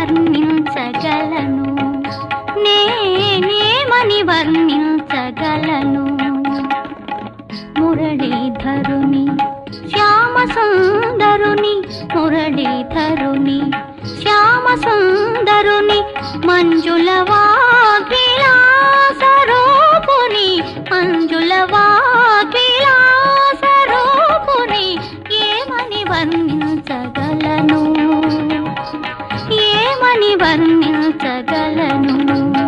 వర్ణించగలను నేనేమని వర్ణించగలను మురళీధరుని శ్యామ సుందరుని మురళీధరుని శ్యామ సుందరుని మంజుల వాగ్విలాసరూపుని మంజుల వాగ్విలాసరూపుని ఏమని వర్ణించగలను ఏమని వర్ణించగలను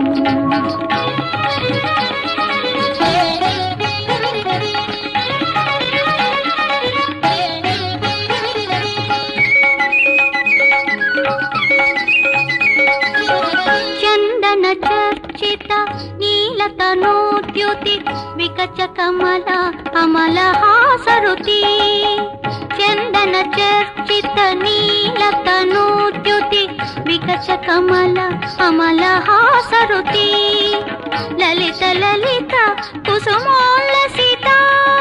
చందన చర్చిత నీలతనోద్యుతి వికచ కమల అమల హాసరుతి చందన చర్చిత నీలతనోద్యుతి వికచ కమల అమల హాసరుతి లలిత లలిత కుసుమోల్ల సీతా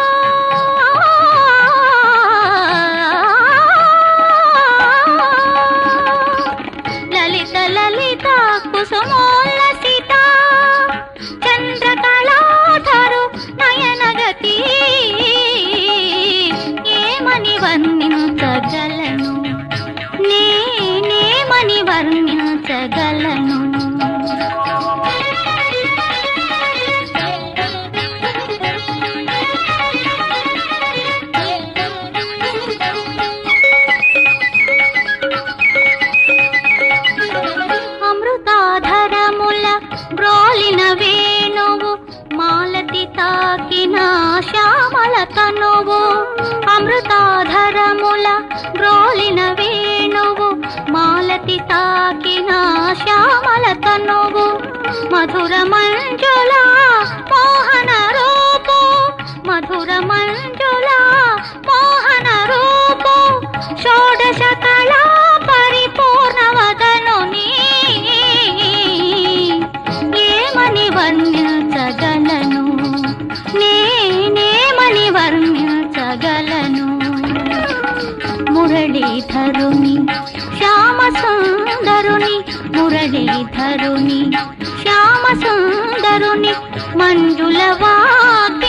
లలిత లలిత కుసుమోల్ల సీత చంద్రకళాధరు నయనగతి ఏమని వర్ణించగలను నేనేమని వర్ణించగలను అమృతాధరముల బ్రోలిన వేణువు మాలతి తాకిన శ్యామల కనువు అమృతాధరముల బ్రోలిన వేణువు మాలతి తాకిన శ్యామల కనువు మధుర మంజుల మోహన రూపు మధుర మంజుల మోహన రూపు షోడశ కళా పరిపూర్ణ వదనుని ఏమని వర్ణించగలను నేనేమని వర్ణించగలను మురళీధరుని శ్యామ సుందరుని మురళీధరుని శ్యామ సుందరుని మంజుల వాగ్య